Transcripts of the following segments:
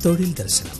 തൊഴിൽ ദർശനം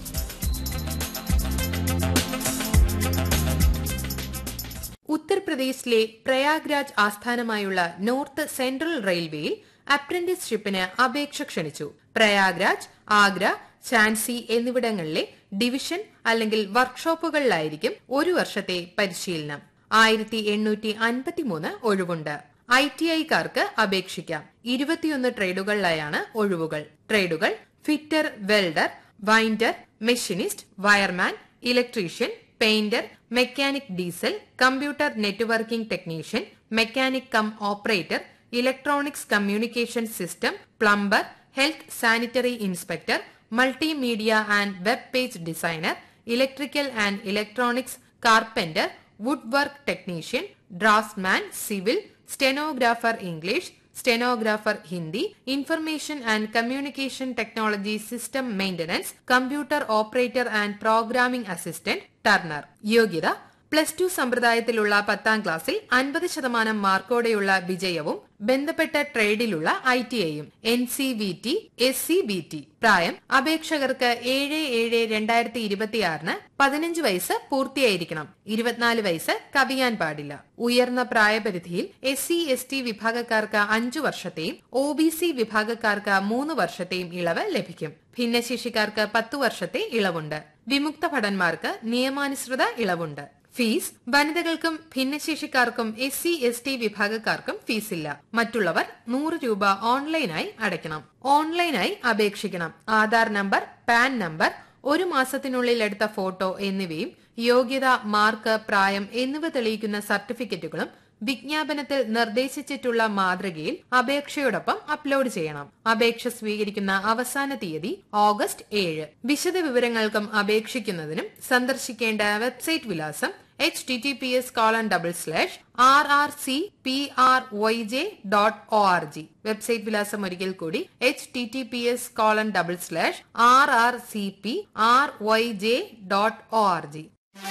ഉത്തർപ്രദേശിലെ പ്രയാഗ്രാജ് ആസ്ഥാനമായുള്ള നോർത്ത് സെൻട്രൽ റെയിൽവേയിൽ അപ്രന്റീസ്ഷിപ്പിന് അപേക്ഷ ക്ഷണിച്ചു പ്രയാഗ്രാജ് ആഗ്ര ഝാൻസി എന്നിവിടങ്ങളിലെ ഡിവിഷൻ അല്ലെങ്കിൽ വർക്ക്ഷോപ്പുകളിലായിരിക്കും ഒരു വർഷത്തെ പരിശീലനം ആയിരത്തി എണ്ണൂറ്റി അൻപത്തിമൂന്ന് ഒഴിവുണ്ട് ഐ ടി ഐക്കാർക്ക് അപേക്ഷിക്കാം ഇരുപത്തിയൊന്ന് ട്രേഡുകളിലായാണ് ഒഴിവുകൾ ട്രേഡുകൾ fitter welder winder machinist wireman electrician painter mechanic diesel computer networking technician mechanic cum operator electronics communication system plumber health sanitary inspector multimedia and web page designer electrical and electronics carpenter wood work technician draughtsman civil stenographer English stenographer Hindi information and communication technology system maintenance computer operator and programming assistant turner യോഗ്യത plus two സമ്പ്രദായത്തിലുള്ള പത്താം ക്ലാസ്സിൽ അൻപത് ശതമാനം മാർക്കോടെയുള്ള വിജയവും ബന്ധപ്പെട്ട ട്രേഡിലുള്ള ഐ ടി ഐയും N C V T S C B T പ്രായം അപേക്ഷകർക്ക് ഏഴ് ഏഴ് രണ്ടായിരത്തി ഇരുപത്തിയാറിന് പതിനഞ്ച് വയസ്സ് പൂർത്തിയായിരിക്കണം ഇരുപത്തിനാല് വയസ്സ് കവിയാൻ പാടില്ല ഉയർന്ന പ്രായപരിധിയിൽ എസ് സി എസ് ടി വിഭാഗക്കാർക്ക് അഞ്ചു വർഷത്തെയും ഒ ബി സി വിഭാഗക്കാർക്ക് മൂന്ന് വർഷത്തെയും ഇളവ് ലഭിക്കും ഭിന്നശേഷിക്കാർക്ക് പത്തു വർഷത്തെ ഇളവുണ്ട് വിമുക്ത ഭടന്മാർക്ക് നിയമാനുസൃത ഇളവുണ്ട് ഫീസ് വനിതകൾക്കും ഭിന്നശേഷിക്കാർക്കും എസ് സി എസ് ടി വിഭാഗക്കാർക്കും ഫീസില്ല മറ്റുള്ളവർ നൂറ് രൂപ ഓൺലൈനായി അടയ്ക്കണം ഓൺലൈനായി അപേക്ഷിക്കണം ആധാർ നമ്പർ പാൻ നമ്പർ ഒരു മാസത്തിനുള്ളിൽ എടുത്ത ഫോട്ടോ എന്നിവയും യോഗ്യത മാർക്ക് പ്രായം എന്നിവ തെളിയിക്കുന്ന സർട്ടിഫിക്കറ്റുകളും വിജ്ഞാപനത്തിൽ നിർദ്ദേശിച്ചിട്ടുള്ള മാതൃകയിൽ അപേക്ഷയോടൊപ്പം അപ്ലോഡ് ചെയ്യണം അപേക്ഷ സ്വീകരിക്കുന്ന അവസാന തീയതി ഓഗസ്റ്റ് ഏഴ് വിശദ വിവരങ്ങൾക്കും അപേക്ഷിക്കുന്നതിനും സന്ദർശിക്കേണ്ട വെബ്സൈറ്റ് വിലാസം H T T P S colon double slash R R C P R Y J dot O R G website വിലാസം ഒരിക്കൽ കൂടി H T T P S colon double slash R R C P R Y J dot O R G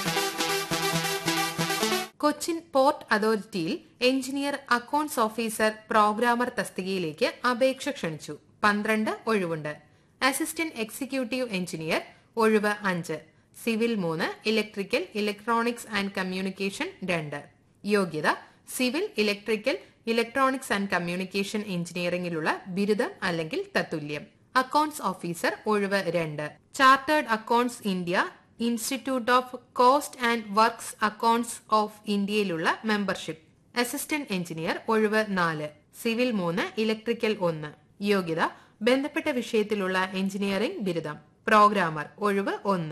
Cochin port അതോറിറ്റിയിൽ engineer accounts officer programmer തസ്തികയിലേക്ക് അപേക്ഷ ക്ഷണിച്ചു പന്ത്രണ്ട് ഒഴിവുണ്ട് assistant executive engineer ഒഴിവ് അഞ്ച് സിവിൽ മൂന്ന് ഇലക്ട്രിക്കൽ ഇലക്ട്രോണിക്സ് ആൻഡ് കമ്മ്യൂണിക്കേഷൻ രണ്ട് യോഗ്യത civil electrical electronics and communication എഞ്ചിനീയറിംഗിലുള്ള ബിരുദം അല്ലെങ്കിൽ തത്തുല്യം അക്കൌണ്ട്സ് ഓഫീസർ ഒഴിവ് രണ്ട് chartered accounts India institute of cost and works accounts of ഇന്ത്യയിലുള്ള മെമ്പർഷിപ്പ് അസിസ്റ്റന്റ് എഞ്ചിനീയർ ഒഴിവ് നാല് സിവിൽ മൂന്ന് ഇലക്ട്രിക്കൽ ഒന്ന് യോഗ്യത ബന്ധപ്പെട്ട വിഷയത്തിലുള്ള എഞ്ചിനീയറിംഗ് ബിരുദം പ്രോഗ്രാമർ ഒഴിവ് ഒന്ന്